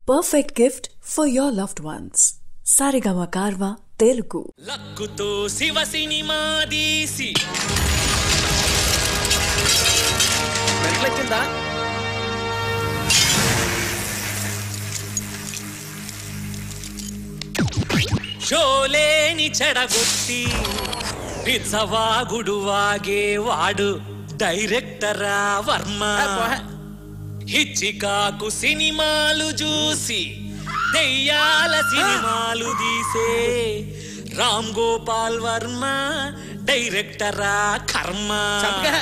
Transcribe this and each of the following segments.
perfect gift for your loved ones. Sarigama Karva Telugu. లక్కుతో Shiva cinema తీసి మెట్లెక్కిందా షోలేని చెడగొట్టి పిచ్చవాగుడు వాగేవాడు డైరెక్టరా వర్మ హిచ్చికాకు సినిమాలు చూసి దెయ్యాల సినిమాలు తీసే రామ్ గోపాల్ వర్మ డైరెక్టరా కర్మ చంపగా.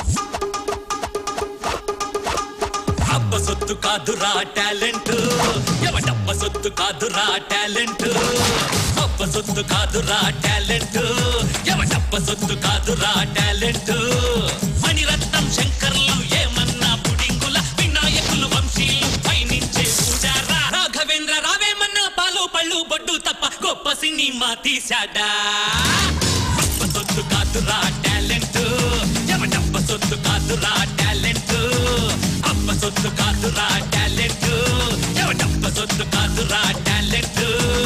అబ్బ సొత్తు కాదురా టాలెంట్ ఎవడబ్బ సొత్తు కాదురా టాలెంట్ అబ్బ సొత్తు కాదురా టాలెంట్ ఎవడబ్బ సొత్తు కాదురా టాలెంట్ మణిరత్నం శంకర్లు ఏమన్నా పుడింగుల వినాయకులు వంశీలు పయనించే పూజారా రాఘవేంద్ర రావేమన్నా పాలు పళ్ళు బొడ్డు తప్ప గొప్ప సినిమా తీశాడా అబ్బ సొత్తు కాదురా టాలెంట్ ఎవడబ్బ సొత్తు కాదురా టాలెంట్ అబ్బ సొత్తు కాదురా టాలెంట్ ఎవడబ్బ సొత్తు కాదురా టాలెంట్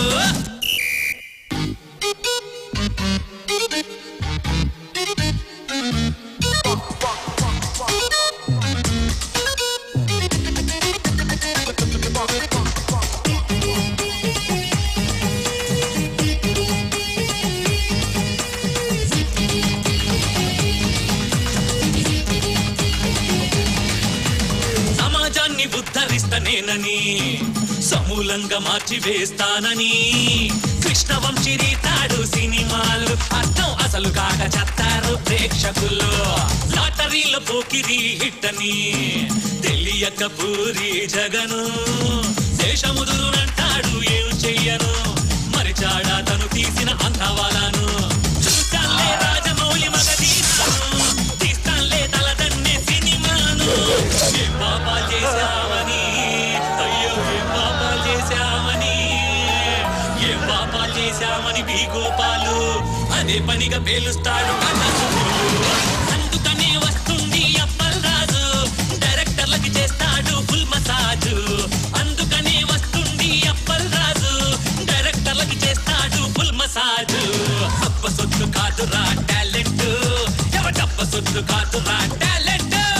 సమాజాన్ని ఉద్ధరిస్తనేనని సమూలంగా మార్చి వేస్తానని కృష్ణవంశీ రీతాడు సినిమాలు అర్థం అసలు కాక చెత్తారు ప్రేక్షకులు లాటరీలో పోకిరి హిట్ అని తెలియక పూరి జగను దేశముదురునంటాడు ఏం చెయ్యను మరిచాడా తను తీసిన అంధవాలను చూస్తాలే రాజమౌళి మగధీరాను తీస్తాలే తలదన్నే సినిమాను ఏ పాపా చేశామని అయ్యో ఏ పాపా చేశామని ఏ పాపా చేశామని బి గోపాలు అదే పనిగా పేలుస్తాడు కథకులు అందుకనే వస్తుంది అప్పలరాజు డైరెక్టర్లకి చేస్తాడు ఫుల్ మసాజు అందుకనే వస్తుంది అప్పలరాజు డైరెక్టర్లకి చేస్తాడు ఫుల్ మసాజు అప్ప సొత్తు కాదురా టాలెంట్ ఎవడప్ప సొత్తు కాదురా టాలెంట్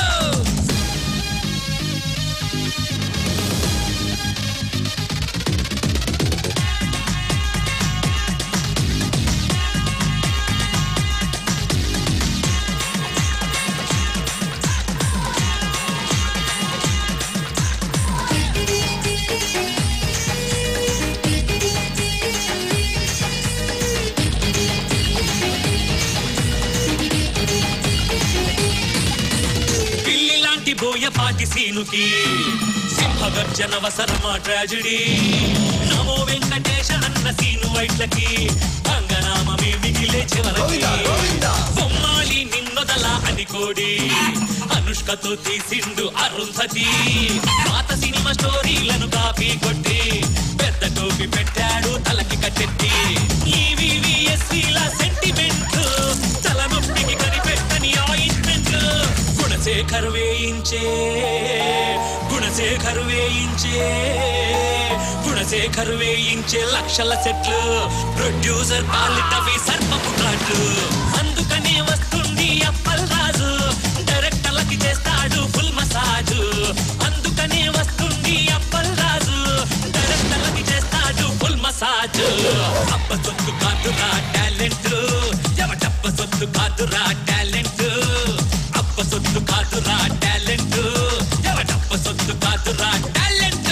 పిల్లి లాంటి బోయపాటి సీనుకి సింహగర్జన వసరమా ట్రాజడీ నమో వెంకటేశ అన్న సీను వైట్లకి అంగనామమే మిగిలే చివరికి బొమ్మాలి నిన్నొదల అని కోడి అనుష్కతో తీసిండు అరుంధతి పాత సినిమా స్టోరీలను కాపీ కొట్టి పెద్ద టోపీ పెట్టాడు తలకి కట్టెట్టి ఈవీవీఎస్సీల సెంటిమెంట్ తలనొప్పికి కనిపెట్టని ఆయింట్మెంట్ గుణశేఖర్ వేయించే గుణశేఖర్ వేయించే గుణశేఖర్ వేయించే లక్షల సెట్లు ప్రొడ్యూసర్ పాలిటవి సర్పపు కాట్లు అందుకనే వస్తుంది అప్పల్ రాజు డైరెక్టర్లకి చేస్తాడు ఫుల్ మసాజు అందుకనే వస్తుంది అప్పల్ రాజు డైరెక్టర్లకి చేస్తాడు ఫుల్ మసాజు అప్ప సొత్తు కాదురా టాలెంట్ ఎవటప్ప సొత్తు కాదురా టాలెంట్ అప్ప సొత్తు కాదురా టాలెంట్ ఎవటప్ప సొత్తు కాదురా టాలెంట్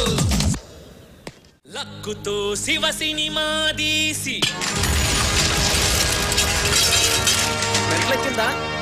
లక్కుతో శివ సినిమా తీసి మెట్లెక్కిందా